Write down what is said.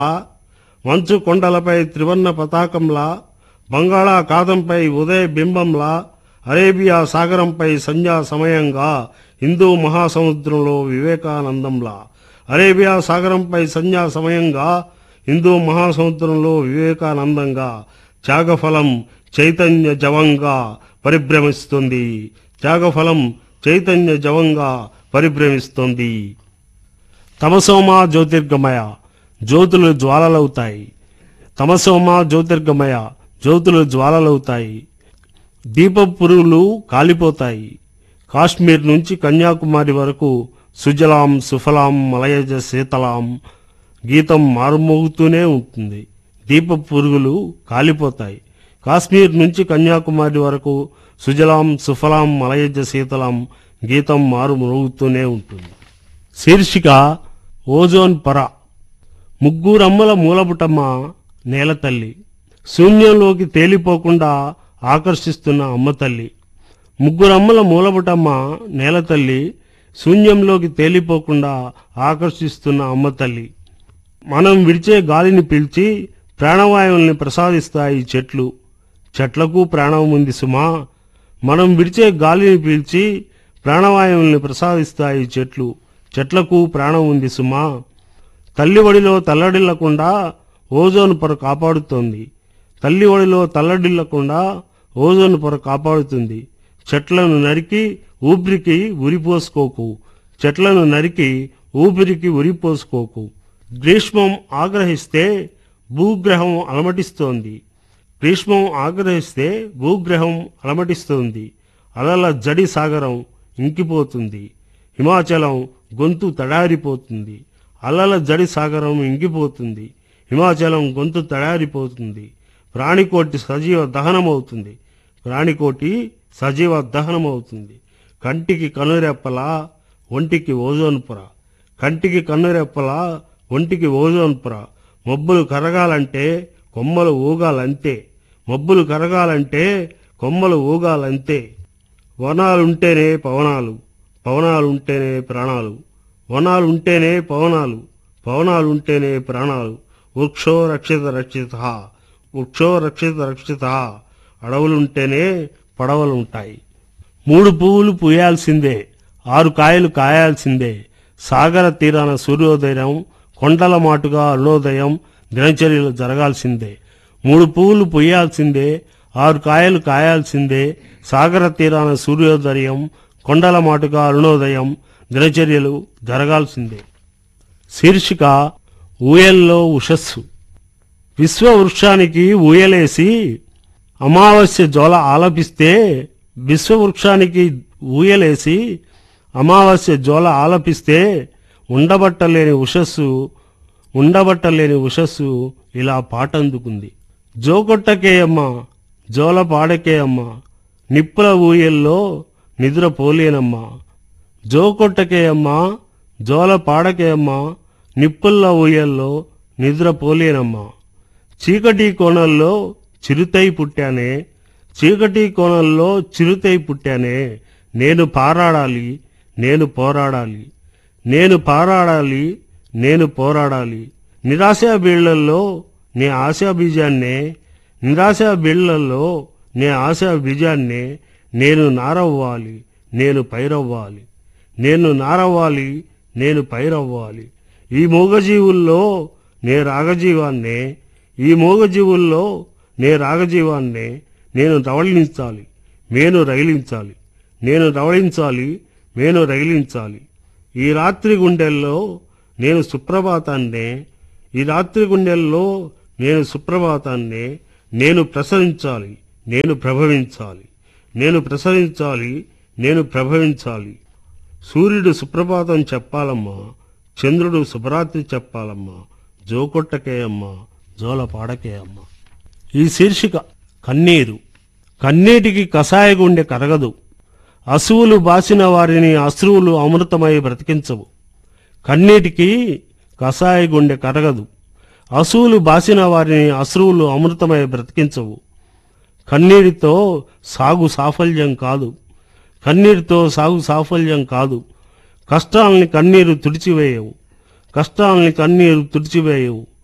మంచు కొండలపై త్రివర్ణ పతాకంలా బంగాళాఖాతంపై ఉదయ బింబంలా అరేబియా సాగరంపై సంధ్యా సమయంగా హిందూ మహాసముద్రంలో వివేకానందంలా అరేబియా సాగరంపై సంధ్యా సమయంగా హిందూ మహాసముద్రంలో వివేకానందంగా త్యాగఫలం చైతన్య జవంగా పరిభ్రమిస్తుంది త్యాగఫలం చైతన్య జవంగా పరిభ్రమిస్తుంది తమసోమ జ్యోతిర్గమయ జ్యోతులు జ్వాలలవుతాయి తమసోమ జ్యోతిర్గమయ జ్యోతులు జ్వాలలవుతాయి దీప పురుగులు కాలిపోతాయి కాశ్మీర్ నుంచి కన్యాకుమారి వరకు సుజలాం సుఫలాం మలయజ శీతలాం గీతం మారుమోగుతూనే ఉంటుంది దీప పురుగులు కాలిపోతాయి కాశ్మీర్ నుంచి కన్యాకుమారి వరకు సుజలాం సుఫలాం మలయజ శీతలాం గీతం మారుమోగుతూనే ఉంటుంది శీర్షిక ఓజోన్ పొర ముగ్గురమ్మల మూలపుటమ్మ నేల తల్లి శూన్యంలోకి తేలిపోకుండా ఆకర్షిస్తున్న అమ్మ తల్లి ముగ్గురమ్మల మూలపుటమ్మ నేల తల్లి శూన్యంలోకి తేలిపోకుండా ఆకర్షిస్తున్న అమ్మ తల్లి మనం విడిచే గాలిని పీల్చి ప్రాణవాయువుల్ని ప్రసాదిస్తాయి చెట్లు చెట్లకు ప్రాణం ఉంది సుమా మనం విడిచే గాలిని పీల్చి ప్రాణవాయువుల్ని ప్రసాదిస్తాయి చెట్లు చెట్లకు ప్రాణం ఉంది సుమా తల్లి ఒడిలో తల్లడిల్లకుండా ఓజోన్ పొర కాపాడుతోంది తల్లి ఒడిలో తల్లడిల్లకుండా ఓజోన్ పొర కాపాడుతుంది చెట్లను నరికి ఊపిరికి ఉరిపోసుకోకు చెట్లను నరికి ఊపిరికి ఉరిపోసుకోకు గ్రీష్మం ఆగ్రహిస్తే భూగ్రహం అలమటిస్తోంది గ్రీష్మం ఆగ్రహిస్తే భూగ్రహం అలమటిస్తోంది అలల జడి సాగరం ఇంకిపోతుంది హిమాచలం గొంతు తడారిపోతుంది అలల జడి సాగరం ఇంకిపోతుంది హిమాచలం గొంతు తడారిపోతుంది ప్రాణికోటి సజీవ దహనమవుతుంది ప్రాణికోటి సజీవ దహనమవుతుంది కంటికి కనురెప్పలా ఒంటికి ఓజోన్ పొర కంటికి కన్నురెప్పలా ఒంటికి ఓజోన్ పొర మబ్బులు కరగాలంటే కొమ్మలు ఊగాలంతే మబ్బులు కరగాలంటే కొమ్మలు ఊగాలంతే వనాలుంటేనే పవనాలు పవనాలుంటేనే ప్రాణాలు వనాలుంటేనే పవనాలు పవనాలుంటేనే ప్రాణాలు వృక్షో రక్షిత రక్షిత వృక్షో రక్షిత రక్షిత అడవులుంటేనే పడవలుంటాయి మూడు పువ్వులు పూయాల్సిందే ఆరు కాయలు కాయాల్సిందే సాగర తీరాన సూర్యోదయం కొండల మాటుగా అరుణోదయం దినచర్యలు జరగాల్సిందే మూడు పువ్వులు పూయాల్సిందే ఆరు కాయలు కాయాల్సిందే సాగర తీరాన సూర్యోదయం కొండల మాటుగా అరుణోదయం దినచర్యలు జరగాల్సిందే శీర్షిక ఊయల్లో ఉషస్సు విశ్వవృక్షానికి ఊయలేసి అమావాస్య జోల ఆలపిస్తే విశ్వవృక్షానికి ఊయలేసి అమావాస్య జోల ఆలపిస్తే ఉండబట్టలేని ఉషస్సు ఉండబట్టలేని ఉషస్సు ఇలా పాట అందుకుంది జోకొట్టకేయమ్మ జోల పాడకేయమ్మ నిప్పుల ఊయల్లో నిద్ర పోలేనమ్మా జోకొట్టకేయమ్మా జోల పాడకేయమ్మా నిప్పుల్ల ఊయల్లో నిద్ర పోలేనమ్మా చీకటి కోణంలో చిరుతై పుట్టానే చీకటి కోణంలో చిరుతై పుట్టానే నేను పారాడాలి నేను పోరాడాలి నేను పారాడాలి నేను పోరాడాలి నిరాశా బీళ్లల్లో నీ ఆశా బీజాన్నే నిరాశా బీళ్లల్లో నీ ఆశా బీజాన్నే నేను నారవ్వాలి నేను పైరవ్వాలి నేను నారవ్వాలి నేను పైరవ్వాలి ఈ మూగజీవుల్లో నే రాగజీవాన్నే ఈ మూగజీవుల్లో నే రాగజీవాన్నే నేను రవళించాలి మేను రగిలించాలి నేను రవళించాలి మేను రగిలించాలి ఈ రాత్రి గుండెల్లో నేను సుప్రభాతాన్నే ఈ రాత్రి గుండెల్లో నేను సుప్రభాతాన్నే నేను ప్రసరించాలి నేను ప్రభవించాలి నేను ప్రసరించాలి నేను ప్రభవించాలి సూర్యుడు సుప్రభాతం చెప్పాలమ్మా చంద్రుడు శుభరాత్రి చెప్పాలమ్మా జోకొట్టకే అమ్మా జోల పాడకే అమ్మా ఈ శీర్షిక కన్నీరు కన్నీటికి కషాయ గుండె కరగదు అసువులు బాసిన వారిని అశ్రువులు అమృతమై బ్రతికించవు కన్నీటికి కషాయ గుండె కరగదు అసువులు బాసిన వారిని అశ్రువులు అమృతమై బ్రతికించవు కన్నీటితో సాగు సాఫల్యం కాదు కన్నీటితో సాగు సాఫల్యం కాదు కష్టాలని కన్నీరు తుడిచివేయవు కష్టాలని కన్నీరు తుడిచివేయవు